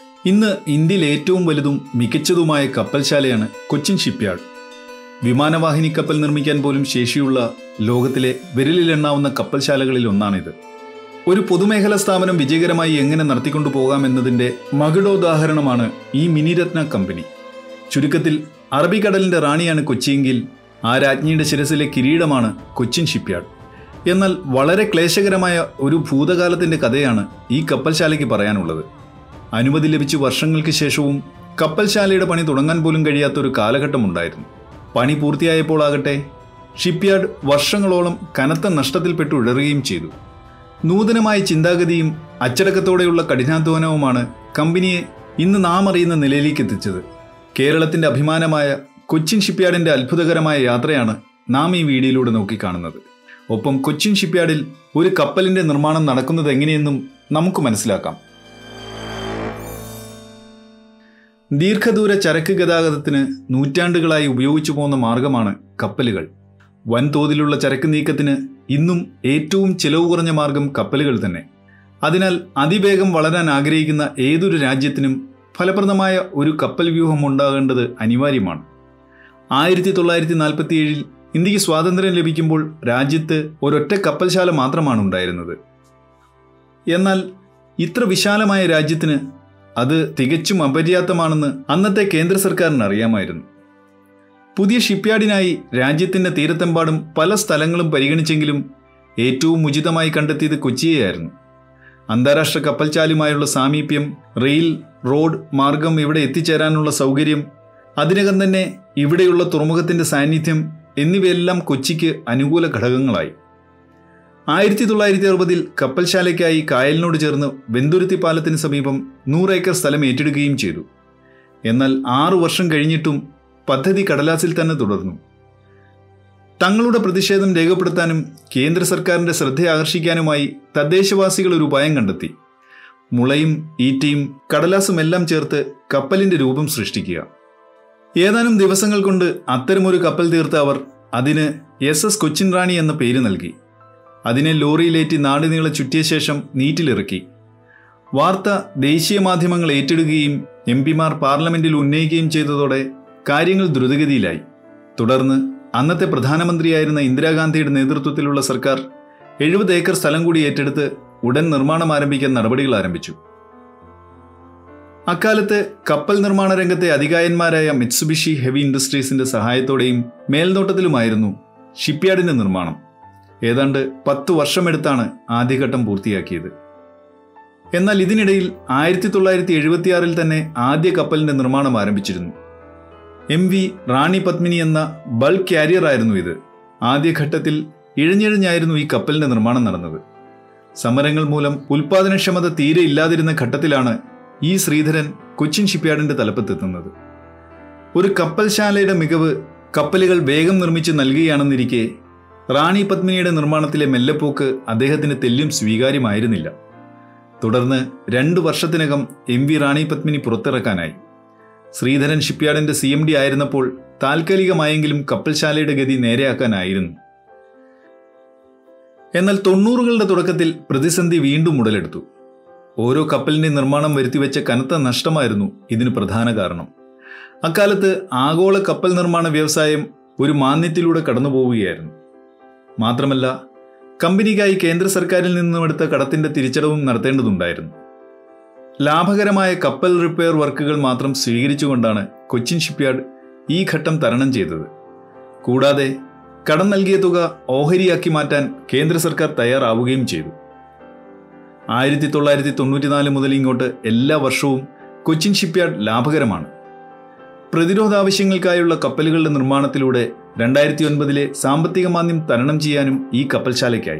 ഇന്ന് ഇന്ത്യയിൽ ഏറ്റവും വലുതും മികച്ചതുമായ കപ്പൽശാലയാണ് കൊച്ചിൻ ഷിപ്പ്യാർഡ് വിമാനവാഹിനി കപ്പൽ നിർമ്മിക്കാൻ പോലും ശേഷിയുള്ള ലോകത്തിലെ വിരലിലെണ്ണാവുന്ന കപ്പൽശാലകളിൽ ഒന്നാണിത് ഒരു പൊതുമേഖലാ സ്ഥാപനം വിജയകരമായി എങ്ങനെ നടത്തിക്കൊണ്ടു പോകാമെന്നതിൻ്റെ മകുടോദാഹരണമാണ് ഈ മിനിരത്ന കമ്പനി ചുരുക്കത്തിൽ അറബിക്കടലിന്റെ റാണിയാണ് കൊച്ചിയെങ്കിൽ ആ രാജ്ഞിയുടെ ശിരസിലെ കിരീടമാണ് കൊച്ചിൻ ഷിപ്പ്യാർഡ് എന്നാൽ വളരെ ക്ലേശകരമായ ഒരു ഭൂതകാലത്തിന്റെ കഥയാണ് ഈ കപ്പൽശാലയ്ക്ക് പറയാനുള്ളത് അനുമതി ലഭിച്ച് വർഷങ്ങൾക്ക് ശേഷവും കപ്പൽശാലയുടെ പണി തുടങ്ങാൻ പോലും കഴിയാത്ത ഒരു കാലഘട്ടമുണ്ടായിരുന്നു പണി പൂർത്തിയായപ്പോൾ ആകട്ടെ ഷിപ്പ്യാർഡ് വർഷങ്ങളോളം കനത്ത നഷ്ടത്തിൽപ്പെട്ട് ഉഴറുകയും ചെയ്തു നൂതനമായ ചിന്താഗതിയും അച്ചടക്കത്തോടെയുള്ള കഠിനാധ്വാനവുമാണ് കമ്പനിയെ ഇന്ന് നാം അറിയുന്ന നിലയിലേക്ക് എത്തിച്ചത് കേരളത്തിന്റെ അഭിമാനമായ കൊച്ചിൻ ഷിപ്പ്യാർഡിന്റെ അത്ഭുതകരമായ യാത്രയാണ് നാം ഈ വീഡിയോയിലൂടെ നോക്കിക്കാണുന്നത് ഒപ്പം കൊച്ചിൻ ഷിപ്പ്യാർഡിൽ ഒരു കപ്പലിന്റെ നിർമ്മാണം നടക്കുന്നത് എങ്ങനെയെന്നും നമുക്ക് മനസ്സിലാക്കാം ദീർഘദൂര ചരക്ക് ഗതാഗതത്തിന് നൂറ്റാണ്ടുകളായി ഉപയോഗിച്ചു പോകുന്ന മാർഗമാണ് കപ്പലുകൾ വൻതോതിലുള്ള ചരക്ക് നീക്കത്തിന് ഇന്നും ഏറ്റവും ചിലവ് കുറഞ്ഞ മാർഗം കപ്പലുകൾ തന്നെ അതിനാൽ അതിവേഗം വളരാൻ ആഗ്രഹിക്കുന്ന ഏതൊരു രാജ്യത്തിനും ഫലപ്രദമായ ഒരു കപ്പൽ വ്യൂഹം ഉണ്ടാകേണ്ടത് അനിവാര്യമാണ് ആയിരത്തി തൊള്ളായിരത്തി നാൽപ്പത്തി ഏഴിൽ ഇന്ത്യക്ക് സ്വാതന്ത്ര്യം ലഭിക്കുമ്പോൾ രാജ്യത്ത് ഒരൊറ്റ കപ്പൽശാല മാത്രമാണ് ഉണ്ടായിരുന്നത് എന്നാൽ ഇത്ര വിശാലമായ രാജ്യത്തിന് അത് തികച്ചും അപര്യാപ്തമാണെന്ന് അന്നത്തെ കേന്ദ്ര സർക്കാരിന് അറിയാമായിരുന്നു പുതിയ ഷിപ്പ്യാർഡിനായി രാജ്യത്തിന്റെ തീരത്തെമ്പാടും പല സ്ഥലങ്ങളും പരിഗണിച്ചെങ്കിലും ഏറ്റവും ഉചിതമായി കണ്ടെത്തിയത് കൊച്ചിയെയായിരുന്നു അന്താരാഷ്ട്ര കപ്പൽചാലുമായുള്ള സാമീപ്യം റെയിൽ റോഡ് മാർഗം ഇവിടെ എത്തിച്ചേരാനുള്ള സൗകര്യം അതിനകം തന്നെ ഇവിടെയുള്ള തുറമുഖത്തിന്റെ സാന്നിധ്യം എന്നിവയെല്ലാം കൊച്ചിക്ക് അനുകൂല ഘടകങ്ങളായി ആയിരത്തി തൊള്ളായിരത്തി അറുപതിൽ കപ്പൽശാലയ്ക്കായി കായലിനോട് ചേർന്ന് വെന്തുരുത്തി പാലത്തിന് സമീപം നൂറേക്കർ സ്ഥലം ഏറ്റെടുക്കുകയും ചെയ്തു എന്നാൽ ആറു വർഷം കഴിഞ്ഞിട്ടും പദ്ധതി കടലാസിൽ തന്നെ തുടർന്നു തങ്ങളുടെ പ്രതിഷേധം രേഖപ്പെടുത്താനും കേന്ദ്ര സർക്കാരിന്റെ ശ്രദ്ധ ആകർഷിക്കാനുമായി തദ്ദേശവാസികൾ ഒരു ഉപായം കണ്ടെത്തി മുളയും ഈറ്റയും കടലാസും എല്ലാം ചേർത്ത് കപ്പലിന്റെ രൂപം സൃഷ്ടിക്കുക ഏതാനും ദിവസങ്ങൾ കൊണ്ട് അത്തരമൊരു കപ്പൽ തീർത്ത അവർ അതിന് എസ് എസ് കൊച്ചിൻ റാണി എന്ന പേര് നൽകി അതിനെ ലോറിയിലേറ്റി നാടുനീളെ ചുറ്റിയ ശേഷം നീറ്റിലിറക്കി വാർത്ത ദേശീയ മാധ്യമങ്ങൾ ഏറ്റെടുക്കുകയും എം പിമാർ പാർലമെന്റിൽ ഉന്നയിക്കുകയും ചെയ്തതോടെ കാര്യങ്ങൾ ദ്രുതഗതിയിലായി തുടർന്ന് അന്നത്തെ പ്രധാനമന്ത്രിയായിരുന്ന ഇന്ദിരാഗാന്ധിയുടെ നേതൃത്വത്തിലുള്ള സർക്കാർ എഴുപത് ഏക്കർ സ്ഥലം കൂടി ഏറ്റെടുത്ത് ഉടൻ നിർമ്മാണം ആരംഭിക്കാൻ നടപടികൾ ആരംഭിച്ചു അക്കാലത്ത് കപ്പൽ നിർമ്മാണ രംഗത്തെ അധികായന്മാരായ മിത്സുബിഷി ഹെവി ഇൻഡസ്ട്രീസിന്റെ സഹായത്തോടെയും മേൽനോട്ടത്തിലുമായിരുന്നു ഷിപ്പ്യാർഡിന്റെ നിർമ്മാണം ഏതാണ്ട് പത്തു വർഷമെടുത്താണ് ആദ്യഘട്ടം പൂർത്തിയാക്കിയത് എന്നാൽ ഇതിനിടയിൽ ആയിരത്തി തൊള്ളായിരത്തി എഴുപത്തിയാറിൽ തന്നെ ആദ്യ കപ്പലിന്റെ നിർമ്മാണം ആരംഭിച്ചിരുന്നു എം വി റാണി പത്മിനി എന്ന ബൾക്ക് കാരിയർ ആയിരുന്നു ഇത് ആദ്യഘട്ടത്തിൽ ഇഴഞ്ഞിഴഞ്ഞായിരുന്നു ഈ കപ്പലിന്റെ നിർമ്മാണം നടന്നത് സമരങ്ങൾ മൂലം ഉൽപാദനക്ഷമത തീരെ ഇല്ലാതിരുന്ന ഘട്ടത്തിലാണ് ഈ ശ്രീധരൻ കൊച്ചിൻ ഷിപ്പ്യാർഡിന്റെ തലപ്പത്തെത്തുന്നത് ഒരു കപ്പൽശാലയുടെ മികവ് കപ്പലുകൾ വേഗം നിർമ്മിച്ച് നൽകുകയാണെന്നിരിക്കെ റാണി പത്മിനിയുടെ നിർമ്മാണത്തിലെ മെല്ലപ്പോക്ക് അദ്ദേഹത്തിന് തെല്ലും സ്വീകാര്യമായിരുന്നില്ല തുടർന്ന് രണ്ടു വർഷത്തിനകം എം വി റാണി പത്മിനി പുറത്തിറക്കാനായി ശ്രീധരൻ ഷിപ്പ്യാർഡിന്റെ സി എം ഡി ആയിരുന്നപ്പോൾ താൽക്കാലികമായെങ്കിലും കപ്പൽശാലയുടെ ഗതി നേരെയാക്കാനായിരുന്നു എന്നാൽ തൊണ്ണൂറുകളുടെ തുടക്കത്തിൽ പ്രതിസന്ധി വീണ്ടും ഉടലെടുത്തു ഓരോ കപ്പലിന്റെ നിർമ്മാണം വരുത്തിവെച്ച കനത്ത നഷ്ടമായിരുന്നു ഇതിന് പ്രധാന കാരണം അക്കാലത്ത് ആഗോള കപ്പൽ നിർമ്മാണ വ്യവസായം ഒരു മാന്യത്തിലൂടെ കടന്നുപോവുകയായിരുന്നു മാത്രമല്ല കമ്പനിക്കായി കേന്ദ്ര സർക്കാരിൽ നിന്നുമെടുത്ത കടത്തിന്റെ തിരിച്ചടവും നടത്തേണ്ടതുണ്ടായിരുന്നു ലാഭകരമായ കപ്പൽ റിപ്പയർ വർക്കുകൾ മാത്രം സ്വീകരിച്ചുകൊണ്ടാണ് കൊച്ചിൻ ഷിപ്പ്യാർഡ് ഈ ഘട്ടം തരണം ചെയ്തത് കൂടാതെ കടം നൽകിയ തുക ഓഹരിയാക്കി മാറ്റാൻ കേന്ദ്ര സർക്കാർ തയ്യാറാവുകയും ചെയ്തു ആയിരത്തി തൊള്ളായിരത്തി തൊണ്ണൂറ്റിനാല് മുതൽ ഇങ്ങോട്ട് എല്ലാ വർഷവും കൊച്ചിൻ ഷിപ്പ്യാർഡ് ലാഭകരമാണ് പ്രതിരോധ ആവശ്യങ്ങൾക്കായുള്ള കപ്പലുകളുടെ നിർമ്മാണത്തിലൂടെ രണ്ടായിരത്തി ഒൻപതിലെ സാമ്പത്തിക മാന്ദ്യം തരണം ചെയ്യാനും ഈ കപ്പൽശാലയ്ക്കായി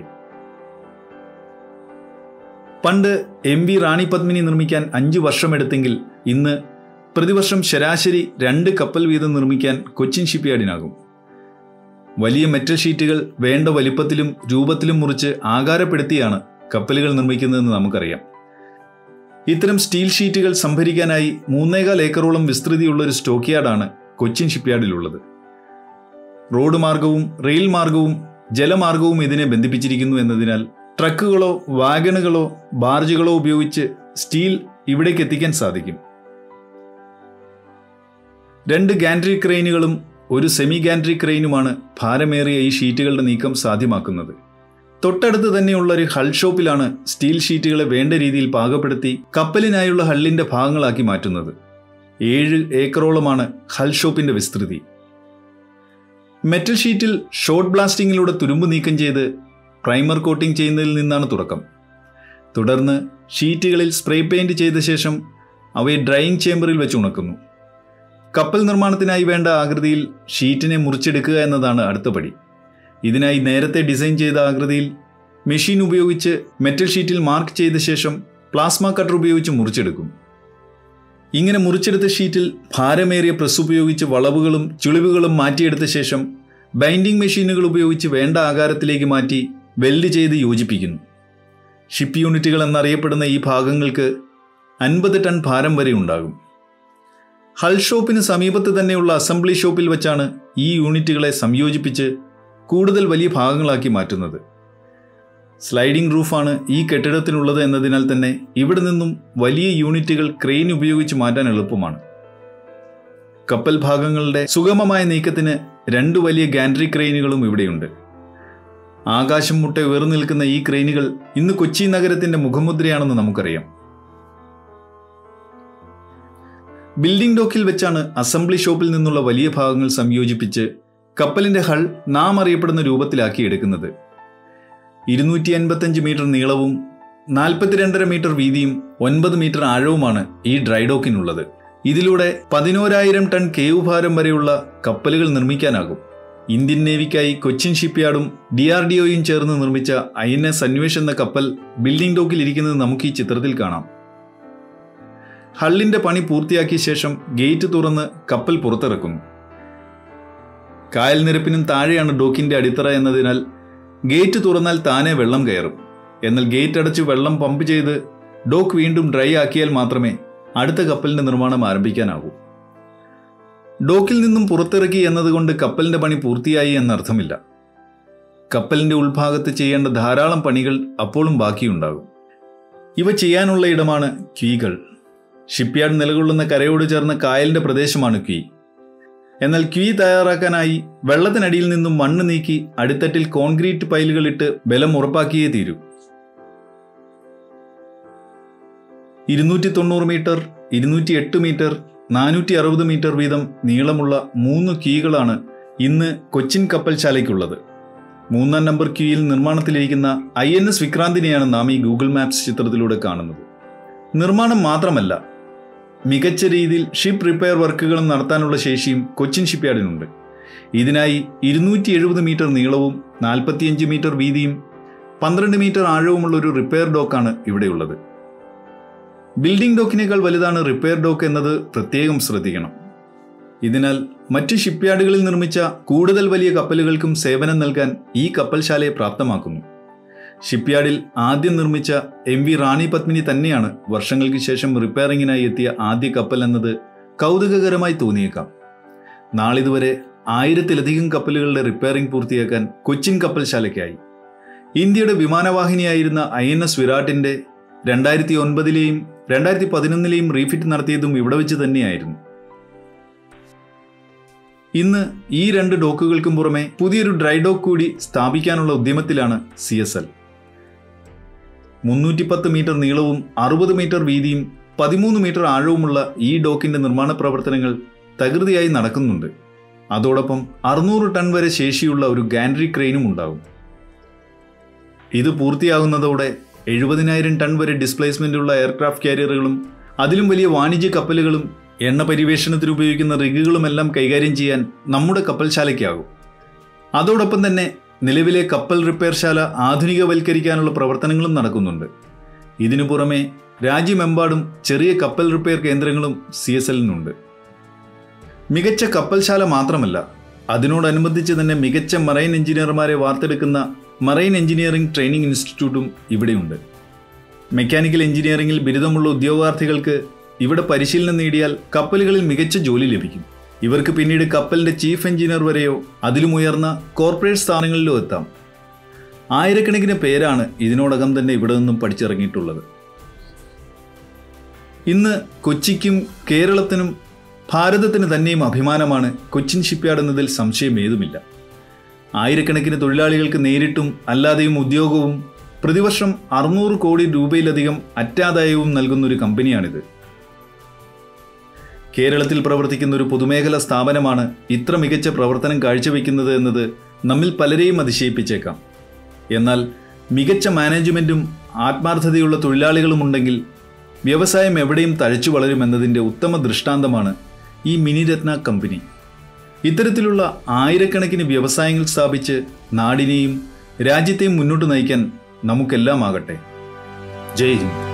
പണ്ട് എം വി റാണി പത്മിനി നിർമ്മിക്കാൻ അഞ്ചു വർഷമെടുത്തെങ്കിൽ ഇന്ന് പ്രതിവർഷം ശരാശരി രണ്ട് കപ്പൽ വീതം നിർമ്മിക്കാൻ കൊച്ചിൻ ഷിപ്പ്യാർഡിനാകും വലിയ മെറ്റൽ ഷീറ്റുകൾ വേണ്ട വലിപ്പത്തിലും രൂപത്തിലും മുറിച്ച് ആകാരപ്പെടുത്തിയാണ് കപ്പലുകൾ നിർമ്മിക്കുന്നതെന്ന് നമുക്കറിയാം ഇത്തരം സ്റ്റീൽ ഷീറ്റുകൾ സംഭരിക്കാനായി മൂന്നേകാൽ ഏക്കറോളം വിസ്തൃതിയുള്ള ഒരു സ്റ്റോക്ക് യാർഡാണ് കൊച്ചിൻ ഷിപ്പ്യാർഡിലുള്ളത് റോഡ് മാർഗവും റെയിൽ മാർഗവും ജലമാർഗവും ഇതിനെ ബന്ധിപ്പിച്ചിരിക്കുന്നു എന്നതിനാൽ ട്രക്കുകളോ വാഗണുകളോ ബാർജുകളോ ഉപയോഗിച്ച് സ്റ്റീൽ ഇവിടേക്ക് എത്തിക്കാൻ സാധിക്കും രണ്ട് ഗാൻട്രി ക്രെയിനുകളും ഒരു സെമി ഗാൻട്രി ക്രെയിനുമാണ് ഭാരമേറിയ ഈ ഷീറ്റുകളുടെ നീക്കം സാധ്യമാക്കുന്നത് തൊട്ടടുത്ത് തന്നെയുള്ള ഒരു ഹൾ ഷോപ്പിലാണ് സ്റ്റീൽ ഷീറ്റുകളെ വേണ്ട രീതിയിൽ പാകപ്പെടുത്തി കപ്പലിനായുള്ള ഹള്ളിന്റെ ഭാഗങ്ങളാക്കി മാറ്റുന്നത് ഏഴ് ഏക്കറോളമാണ് ഹൾ ഷോപ്പിന്റെ വിസ്തൃതി മെറ്റൽ ഷീറ്റിൽ ഷോർട്ട് ബ്ലാസ്റ്റിങ്ങിലൂടെ തുരുമ്പ് നീക്കം ചെയ്ത് പ്രൈമർ കോട്ടിംഗ് ചെയ്യുന്നതിൽ നിന്നാണ് തുടക്കം തുടർന്ന് ഷീറ്റുകളിൽ സ്പ്രേ പെയിന്റ് ചെയ്ത ശേഷം അവയെ ഡ്രൈയിങ് ചേംബറിൽ വെച്ച് ഉണക്കുന്നു കപ്പൽ നിർമ്മാണത്തിനായി വേണ്ട ആകൃതിയിൽ ഷീറ്റിനെ മുറിച്ചെടുക്കുക എന്നതാണ് അടുത്ത പടി ഇതിനായി നേരത്തെ ഡിസൈൻ ചെയ്ത ആകൃതിയിൽ മെഷീൻ ഉപയോഗിച്ച് മെറ്റൽ ഷീറ്റിൽ മാർക്ക് ചെയ്ത ശേഷം പ്ലാസ്മ കട്ടർ ഉപയോഗിച്ച് മുറിച്ചെടുക്കും ഇങ്ങനെ മുറിച്ചെടുത്ത ഷീറ്റിൽ ഭാരമേറിയ പ്രസ് ഉപയോഗിച്ച് വളവുകളും ചുളിവുകളും മാറ്റിയെടുത്ത ശേഷം ബൈൻഡിംഗ് മെഷീനുകൾ ഉപയോഗിച്ച് വേണ്ട ആകാരത്തിലേക്ക് മാറ്റി വെൽഡ് ചെയ്ത് യോജിപ്പിക്കുന്നു ഷിപ്പ് യൂണിറ്റുകൾ എന്നറിയപ്പെടുന്ന ഈ ഭാഗങ്ങൾക്ക് അൻപത് ടൺ ഭാരം വരെ ഉണ്ടാകും ഹൾ ഷോപ്പിന് സമീപത്ത് തന്നെയുള്ള അസംബ്ലി ഷോപ്പിൽ വെച്ചാണ് ഈ യൂണിറ്റുകളെ സംയോജിപ്പിച്ച് കൂടുതൽ വലിയ ഭാഗങ്ങളാക്കി മാറ്റുന്നത് സ്ലൈഡിംഗ് റൂഫാണ് ഈ കെട്ടിടത്തിനുള്ളത് എന്നതിനാൽ തന്നെ ഇവിടെ നിന്നും വലിയ യൂണിറ്റുകൾ ക്രെയിൻ ഉപയോഗിച്ച് മാറ്റാൻ എളുപ്പമാണ് കപ്പൽ ഭാഗങ്ങളുടെ സുഗമമായ നീക്കത്തിന് രണ്ട് വലിയ ഗാൻട്രി ക്രെയിനുകളും ഇവിടെയുണ്ട് ആകാശം മുട്ട ഉയർന്നു നിൽക്കുന്ന ഈ ക്രെയിനുകൾ ഇന്ന് കൊച്ചി നഗരത്തിന്റെ മുഖമുദ്രയാണെന്ന് നമുക്കറിയാം ബിൽഡിംഗ് ഡോക്കിൽ വെച്ചാണ് അസംബ്ലി ഷോപ്പിൽ നിന്നുള്ള വലിയ ഭാഗങ്ങൾ സംയോജിപ്പിച്ച് കപ്പലിന്റെ ഹൾ നാം അറിയപ്പെടുന്ന രൂപത്തിലാക്കി എടുക്കുന്നത് ഇരുന്നൂറ്റി അൻപത്തഞ്ച് മീറ്റർ നീളവും നാൽപ്പത്തിരണ്ടര മീറ്റർ വീതിയും ഒൻപത് മീറ്റർ ആഴവുമാണ് ഈ ഡ്രൈഡോക്കിനുള്ളത് ഇതിലൂടെ പതിനോരായിരം ടൺ കേവ് ഭാരം വരെയുള്ള കപ്പലുകൾ നിർമ്മിക്കാനാകും ഇന്ത്യൻ നേവിക്കായി കൊച്ചിൻ ഷിപ്പ്യാർഡും ഡി ആർ ഡി ഒയും ചേർന്ന് നിർമ്മിച്ച ഐ എൻ എസ് അന്വേഷ് എന്ന കപ്പൽ ബിൽഡിംഗ് ഡോക്കിൽ ഇരിക്കുന്നത് നമുക്ക് ഈ ചിത്രത്തിൽ കാണാം ഹള്ളിന്റെ പണി പൂർത്തിയാക്കിയ ശേഷം ഗേറ്റ് തുറന്ന് കപ്പൽ പുറത്തിറക്കുന്നു കായൽ നിരപ്പിനും താഴെയാണ് ഡോക്കിന്റെ അടിത്തറ എന്നതിനാൽ ഗേറ്റ് തുറന്നാൽ താനെ വെള്ളം കയറും എന്നാൽ ഗേറ്റ് അടച്ച് വെള്ളം പമ്പ് ചെയ്ത് ഡോക്ക് വീണ്ടും ഡ്രൈ ആക്കിയാൽ മാത്രമേ അടുത്ത കപ്പലിന്റെ നിർമ്മാണം ആരംഭിക്കാനാകൂ ഡോക്കിൽ നിന്നും പുറത്തിറക്കി എന്നതുകൊണ്ട് കപ്പലിന്റെ പണി പൂർത്തിയായി എന്നർത്ഥമില്ല കപ്പലിന്റെ ഉൾഭാഗത്ത് ചെയ്യേണ്ട ധാരാളം പണികൾ അപ്പോഴും ബാക്കിയുണ്ടാകും ഇവ ചെയ്യാനുള്ള ഇടമാണ് ക്വീകൾ ഷിപ്പ്യാർഡ് നിലകൊള്ളുന്ന കരയോട് ചേർന്ന കായലിന്റെ പ്രദേശമാണ് ക്വീ എന്നാൽ ക്വീ തയ്യാറാക്കാനായി വെള്ളത്തിനടിയിൽ നിന്നും മണ്ണ് നീക്കി അടിത്തട്ടിൽ കോൺക്രീറ്റ് പൈലുകൾ ഇട്ട് ബലം ഉറപ്പാക്കിയേ തീരൂ ഇരുന്നൂറ്റി തൊണ്ണൂറ് മീറ്റർ ഇരുന്നൂറ്റി എട്ട് മീറ്റർ നാനൂറ്റി അറുപത് മീറ്റർ വീതം നീളമുള്ള മൂന്ന് ക്യൂകളാണ് ഇന്ന് കൊച്ചിൻ കപ്പൽശാലയ്ക്കുള്ളത് മൂന്നാം നമ്പർ ക്യൂയിൽ നിർമ്മാണത്തിലിരിക്കുന്ന ഐ എൻ എസ് വിക്രാന്തിനെയാണ് നാം ഈ ഗൂഗിൾ മാപ്സ് ചിത്രത്തിലൂടെ കാണുന്നത് നിർമ്മാണം മാത്രമല്ല മികച്ച രീതിയിൽ ഷിപ്പ് റിപ്പയർ വർക്കുകളും നടത്താനുള്ള ശേഷിയും കൊച്ചിൻ ഷിപ്പ്യാർഡിനുണ്ട് ഇതിനായി ഇരുന്നൂറ്റി എഴുപത് മീറ്റർ നീളവും നാൽപ്പത്തിയഞ്ച് മീറ്റർ വീതിയും പന്ത്രണ്ട് മീറ്റർ ആഴവുമുള്ള ഒരു റിപ്പയർ ഡോക്കാണ് ഇവിടെയുള്ളത് ബിൽഡിംഗ് ഡോക്കിനേക്കാൾ വലുതാണ് റിപ്പയർ ഡോക്ക് എന്നത് പ്രത്യേകം ശ്രദ്ധിക്കണം ഇതിനാൽ മറ്റ് ഷിപ്പ്യാർഡുകളിൽ നിർമ്മിച്ച കൂടുതൽ വലിയ കപ്പലുകൾക്കും സേവനം നൽകാൻ ഈ കപ്പൽശാലയെ പ്രാപ്തമാക്കുന്നു ഷിപ്പ്യാർഡിൽ ആദ്യം നിർമ്മിച്ച എം വി റാണി പത്മിനി തന്നെയാണ് വർഷങ്ങൾക്ക് ശേഷം റിപ്പയറിങ്ങിനായി എത്തിയ ആദ്യ കപ്പൽ എന്നത് കൗതുകകരമായി തോന്നിയേക്കാം നാളിതുവരെ ആയിരത്തിലധികം കപ്പലുകളുടെ റിപ്പയറിംഗ് പൂർത്തിയാക്കാൻ കൊച്ചിൻ കപ്പൽശാലയ്ക്കായി ഇന്ത്യയുടെ വിമാനവാഹിനിയായിരുന്ന ഐ എൻ എസ് വിരാട്ടിന്റെ രണ്ടായിരത്തി ഒൻപതിലെയും രണ്ടായിരത്തി പതിനൊന്നിലെയും റീഫിറ്റ് നടത്തിയതും ഇവിടെ വെച്ച് തന്നെയായിരുന്നു ഇന്ന് ഈ രണ്ട് ഡോക്കുകൾക്കും പുറമെ പുതിയൊരു ഡ്രൈ ഡോക്ക് കൂടി സ്ഥാപിക്കാനുള്ള ഉദ്യമത്തിലാണ് സി എസ് എൽ മുന്നൂറ്റി പത്ത് മീറ്റർ നീളവും അറുപത് മീറ്റർ വീതിയും പതിമൂന്ന് മീറ്റർ ആഴവുമുള്ള ഈ ഡോക്കിന്റെ നിർമ്മാണ പ്രവർത്തനങ്ങൾ തകൃതിയായി നടക്കുന്നുണ്ട് അതോടൊപ്പം അറുന്നൂറ് ടൺ വരെ ശേഷിയുള്ള ഒരു ഗാൻഡ്രി ക്രെയിനും ഉണ്ടാകും ഇത് പൂർത്തിയാകുന്നതോടെ എഴുപതിനായിരം ടൺ വരെ ഡിസ്പ്ലേസ്മെന്റ് ഉള്ള എയർക്രാഫ്റ്റ് കാരിയറുകളും അതിലും വലിയ വാണിജ്യ കപ്പലുകളും എണ്ണ പരിവേഷണത്തിന് ഉപയോഗിക്കുന്ന റിഗുകളുമെല്ലാം കൈകാര്യം ചെയ്യാൻ നമ്മുടെ കപ്പൽശാലയ്ക്കാകും അതോടൊപ്പം തന്നെ നിലവിലെ കപ്പൽ റിപ്പയർ ശാല ആധുനികവൽക്കരിക്കാനുള്ള പ്രവർത്തനങ്ങളും നടക്കുന്നുണ്ട് ഇതിനു പുറമെ രാജ്യമെമ്പാടും ചെറിയ കപ്പൽ റിപ്പയർ കേന്ദ്രങ്ങളും സി എസ് എല്ലിനുണ്ട് മികച്ച കപ്പൽശാല മാത്രമല്ല അതിനോടനുബന്ധിച്ച് തന്നെ മികച്ച മറൈൻ എഞ്ചിനീയർമാരെ വാർത്തെടുക്കുന്ന മറൈൻ എഞ്ചിനീയറിംഗ് ട്രെയിനിംഗ് ഇൻസ്റ്റിറ്റ്യൂട്ടും ഇവിടെയുണ്ട് മെക്കാനിക്കൽ എഞ്ചിനീയറിംഗിൽ ബിരുദമുള്ള ഉദ്യോഗാർത്ഥികൾക്ക് ഇവിടെ പരിശീലനം നേടിയാൽ കപ്പലുകളിൽ മികച്ച ജോലി ലഭിക്കും ഇവർക്ക് പിന്നീട് കപ്പലിന്റെ ചീഫ് എഞ്ചിനീയർ വരെയോ അതിലും ഉയർന്ന കോർപ്പറേറ്റ് സ്ഥാനങ്ങളിലോ എത്താം ആയിരക്കണക്കിന് പേരാണ് ഇതിനോടകം തന്നെ ഇവിടെ നിന്നും പഠിച്ചിറങ്ങിയിട്ടുള്ളത് ഇന്ന് കൊച്ചിക്കും കേരളത്തിനും ഭാരതത്തിന് തന്നെയും അഭിമാനമാണ് കൊച്ചിൻ ഷിപ്പ്യാർഡ് എന്നതിൽ സംശയം ഏതുമില്ല ആയിരക്കണക്കിന് തൊഴിലാളികൾക്ക് നേരിട്ടും അല്ലാതെയും ഉദ്യോഗവും പ്രതിവർഷം അറുന്നൂറ് കോടി രൂപയിലധികം അറ്റാദായവും നൽകുന്ന ഒരു കമ്പനിയാണിത് കേരളത്തിൽ പ്രവർത്തിക്കുന്ന ഒരു പൊതുമേഖലാ സ്ഥാപനമാണ് ഇത്ര മികച്ച പ്രവർത്തനം കാഴ്ചവെക്കുന്നത് എന്നത് നമ്മിൽ പലരെയും അതിശയിപ്പിച്ചേക്കാം എന്നാൽ മികച്ച മാനേജ്മെന്റും ആത്മാർത്ഥതയുള്ള തൊഴിലാളികളും ഉണ്ടെങ്കിൽ വ്യവസായം എവിടെയും തഴച്ചു വളരുമെന്നതിൻ്റെ ഉത്തമ ദൃഷ്ടാന്തമാണ് ഈ മിനിരത്ന കമ്പനി ഇത്തരത്തിലുള്ള ആയിരക്കണക്കിന് വ്യവസായങ്ങൾ സ്ഥാപിച്ച് നാടിനെയും രാജ്യത്തെയും മുന്നോട്ട് നയിക്കാൻ നമുക്കെല്ലാം ആകട്ടെ ജയ് ഹിന്ദ്